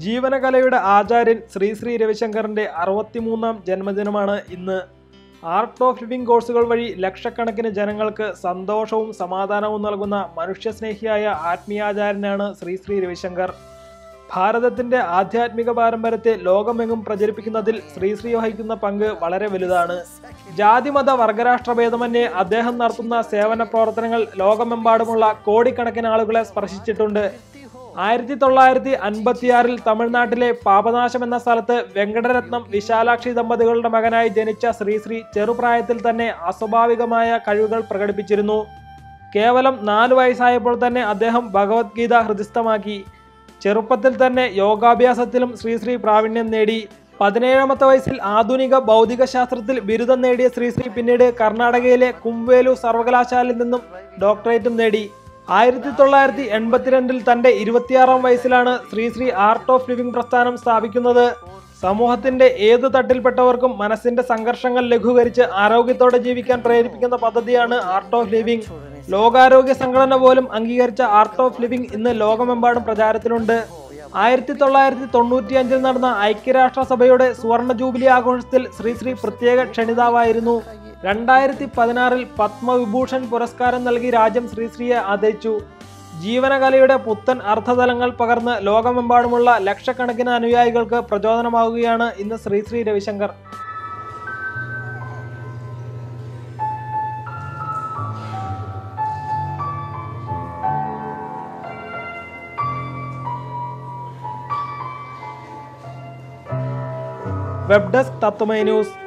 ജീവനകലയുടെ ആചാര്യൻ ശ്രീ ശ്രീ രവിശങ്കറിന്റെ അറുപത്തിമൂന്നാം ജന്മദിനമാണ് ഇന്ന് ആർട്ട് ഓഫ് ലിവിംഗ് കോഴ്സുകൾ വഴി ലക്ഷക്കണക്കിന് ജനങ്ങൾക്ക് സന്തോഷവും സമാധാനവും നൽകുന്ന മനുഷ്യസ്നേഹിയായ ആത്മീയാചാര്യനാണ് ശ്രീ ശ്രീ രവിശങ്കർ ഭാരതത്തിന്റെ ആധ്യാത്മിക പാരമ്പര്യത്തെ ലോകമെങ്ങും പ്രചരിപ്പിക്കുന്നതിൽ ശ്രീശ്രീ വഹിക്കുന്ന പങ്ക് വളരെ വലുതാണ് ജാതിമത വർഗരാഷ്ട്രഭേദമന്യേ അദ്ദേഹം നടത്തുന്ന സേവന പ്രവർത്തനങ്ങൾ ലോകമെമ്പാടുമുള്ള കോടിക്കണക്കിന് ആളുകളെ സ്പർശിച്ചിട്ടുണ്ട് ആയിരത്തി തൊള്ളായിരത്തി അൻപത്തിയാറിൽ തമിഴ്നാട്ടിലെ പാപനാശം എന്ന സ്ഥലത്ത് വെങ്കടരത്നം വിശാലാക്ഷി ദമ്പതികളുടെ മകനായി ജനിച്ച ശ്രീശ്രീ ചെറുപ്രായത്തിൽ തന്നെ അസ്വാഭാവികമായ കഴിവുകൾ പ്രകടിപ്പിച്ചിരുന്നു കേവലം നാല് വയസ്സായപ്പോൾ തന്നെ അദ്ദേഹം ഭഗവത്ഗീത ഹൃദിസ്ഥമാക്കി ചെറുപ്പത്തിൽ തന്നെ യോഗാഭ്യാസത്തിലും ശ്രീശ്രീ പ്രാവീണ്യം നേടി പതിനേഴാമത്തെ വയസ്സിൽ ആധുനിക ഭൗതിക ശാസ്ത്രത്തിൽ ബിരുദം നേടിയ ശ്രീശ്രീ പിന്നീട് കർണാടകയിലെ കുംവേലു സർവകലാശാലയിൽ നിന്നും ഡോക്ടറേറ്റും നേടി ആയിരത്തി തൊള്ളായിരത്തി എൺപത്തിരണ്ടിൽ തന്റെ ഇരുപത്തിയാറാം വയസ്സിലാണ് ശ്രീശ്രീ ആർട്ട് ഓഫ് ലിവിംഗ് പ്രസ്ഥാനം സ്ഥാപിക്കുന്നത് സമൂഹത്തിന്റെ ഏത് തട്ടിൽപ്പെട്ടവർക്കും മനസ്സിന്റെ സംഘർഷങ്ങൾ ലഘൂകരിച്ച് ആരോഗ്യത്തോടെ ജീവിക്കാൻ പ്രേരിപ്പിക്കുന്ന പദ്ധതിയാണ് ആർട്ട് ഓഫ് ലിവിംഗ് ലോകാരോഗ്യ സംഘടന പോലും അംഗീകരിച്ച ആർട്ട് ഓഫ് ലിവിംഗ് ഇന്ന് ലോകമെമ്പാടും പ്രചാരത്തിലുണ്ട് ആയിരത്തി തൊള്ളായിരത്തി തൊണ്ണൂറ്റിയഞ്ചിൽ നടന്ന ഐക്യരാഷ്ട്രസഭയുടെ സുവർണ ജൂബിലി ആഘോഷത്തിൽ ശ്രീശ്രീ പ്രത്യേക ക്ഷണിതാവായിരുന്നു രണ്ടായിരത്തി പതിനാറിൽ പത്മവിഭൂഷൺ പുരസ്കാരം നൽകി രാജ്യം ശ്രീശ്രീയെ ആദരിച്ചു ജീവനകലയുടെ പുത്തൻ അർത്ഥതലങ്ങൾ പകർന്ന് ലോകമെമ്പാടുമുള്ള ലക്ഷക്കണക്കിന് അനുയായികൾക്ക് പ്രചോദനമാവുകയാണ് ഇന്ന് Sri Sri Ravi Shankar web desk Tatwamayi news